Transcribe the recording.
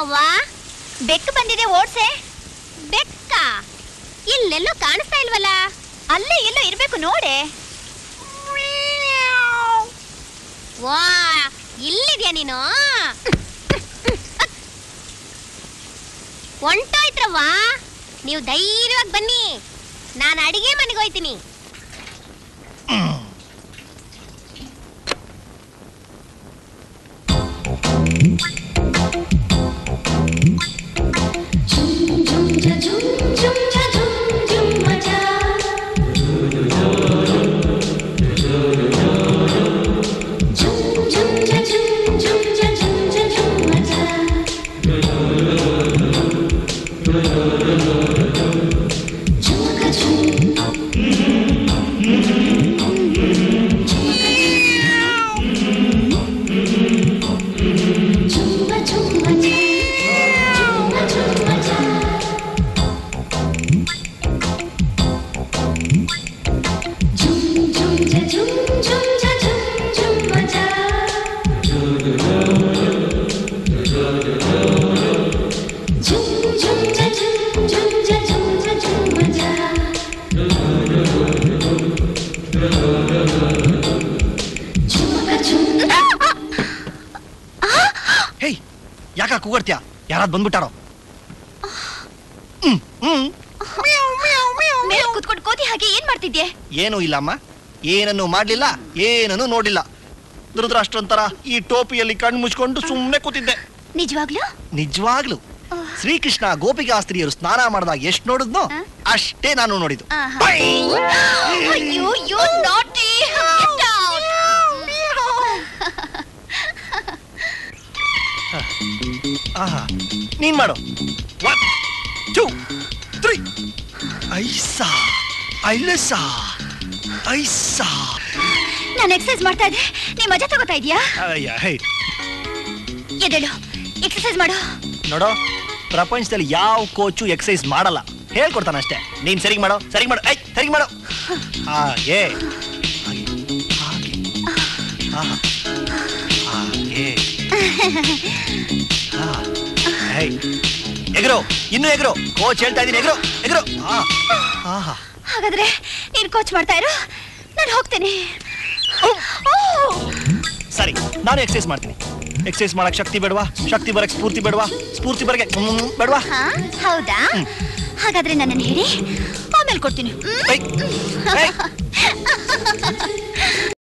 ಅವ್ವ ಬೆಕ್ಕು ಬಂದಿದೆ ಓಡ್ಸೆ ಬೆಕ್ಕ ಇಲ್ಲೆಲ್ಲೋ ಕಾಣಿಸ್ತಾ ಇಲ್ವಲ್ಲ ಅಲ್ಲೇ ಎಲ್ಲೋ ಇರ್ಬೇಕು ನೋಡೆ ವಾ ಇಲ್ಲಿದ್ಯಾ ನೀನು ಹೊಂಟೋಯ್ತ್ರವ್ವ ನೀವು ಧೈರ್ಯವಾಗಿ ಬನ್ನಿ ನಾನು ಅಡಿಗೆ ಮನೆಗೆ ಹೋಯ್ತೀನಿ ಹೇಯ್ ಯಾಕ ಕೂಗಡ್ತೀಯ ಯಾರಾದ್ ಬಂದ್ಬಿಟ್ಟಾರೋ ಹ್ಮ್ ಹ್ಮ್ ಮೇಲೆ ಕುತ್ಕೊಂಡು ಕೋತಿ ಹಾಗೆ ಏನ್ ಮಾಡ್ತಿದ್ಯೆ ಏನೂ ಇಲ್ಲಮ್ಮ ಏನನ್ನು ಮಾಡ್ಲಿಲ್ಲ ಏನನ್ನು ನೋಡಿಲ್ಲ ದುರದೃಷ್ಟಂತರ ಈ ಟೋಪಿಯಲ್ಲಿ ಕಣ್ಣು ಮುಚ್ಕೊಂಡು ಸುಮ್ಮನೆ ಕೂತಿದ್ದೆ ನಿಜವಾಗ್ಲೂ ನಿಜವಾಗ್ಲು ಶ್ರೀಕೃಷ್ಣ ಗೋಪಿಕಾಸ್ತ್ರೀಯರು ಸ್ನಾನ ಮಾಡಿದಾಗ ಎಷ್ಟು ನೋಡಿದ್ನೋ ಹ? ಅಷ್ಟೇ ನಾನು ನೋಡಿದ್ದು ಆಹಾ. ಅಯ್ಯೋ ಯು ನಾಟಿ ಗೆಟ್ ಔಟ್ ಆಹಾ ನೀನ್ ಮಾಡು ಒನ್ ಟೂ ತ್ರೀ ಐಸಾ ಐಲಸಾ ಐಸಾ ನಾನು ಎಕ್ಸರ್ಸೈಸ್ ಮಾಡ್ತಾ ಇದ್ದೆ ನೀ ಮಜಾ ತಗೋತಾ ಇದೀಯಾ ಅಯ್ಯ ಹೇ ಎದ್ದೇಳು ಎಕ್ಸರ್ಸೈಸ್ ಮಾಡು ನೋಡೋ ಪ್ರಪಂಚದಲ್ಲಿ ಯಾವ ಕೋಚು ಎಕ್ಸಸೈಸ್ ಮಾಡಲ್ಲ ಹೇಳ್ಕೊಡ್ತಾನ ಅಷ್ಟೇ ನೀನ್ ಸರಿಗೆ ಮಾಡೋ ಸರಿಗೆ ಮಾಡು ಐ ಸರಿಗೆ ಮಾಡು ಹಾಗೆ ಹಾಗೆ ಹಾಗೆ ಆಹಾ. ಹಾಗೆ ಹಾ. ಹೇ. ಎಗ್ರು ಇನ್ನು ಎಗ್ರು ಕೋಚ್ ಹೇಳ್ತಾ ಇದೀನಿ ಎಗ್ರು ಎಗ್ರು ಆ. ಆಹಾ ಹಾಗಾದ್ರೆ ನೀನ್ ಕೋಚ್ ಮಾಡ್ತಾ ಇರು ನಾನು ಹೋಗ್ತೇನೆ ಸರಿ ನಾನು ಎಕ್ಸಸೈಸ್ ಮಾಡ್ತೀನಿ ಎಕ್ಸಸೈಸ್ ಮಾಡಕ್ ಶಕ್ತಿ ಬೇಡವಾ ಶಕ್ತಿ ಬರಕ್ ಸ್ಫೂರ್ತಿ ಬೇಡವಾ ಸ್ಫೂರ್ತಿ ಬರಕ್ಕೆ ಹ್ಮ್, ಬೇಡವಾ ಹಾ ಹೌದಾ ಹಾಗಾದ್ರೆ ನನ್ನನ್ನು ಹೇಳಿ ಆಮೇಲೆ ಕೊಡ್ತೀನಿ ಹ್ಮ್? I, I.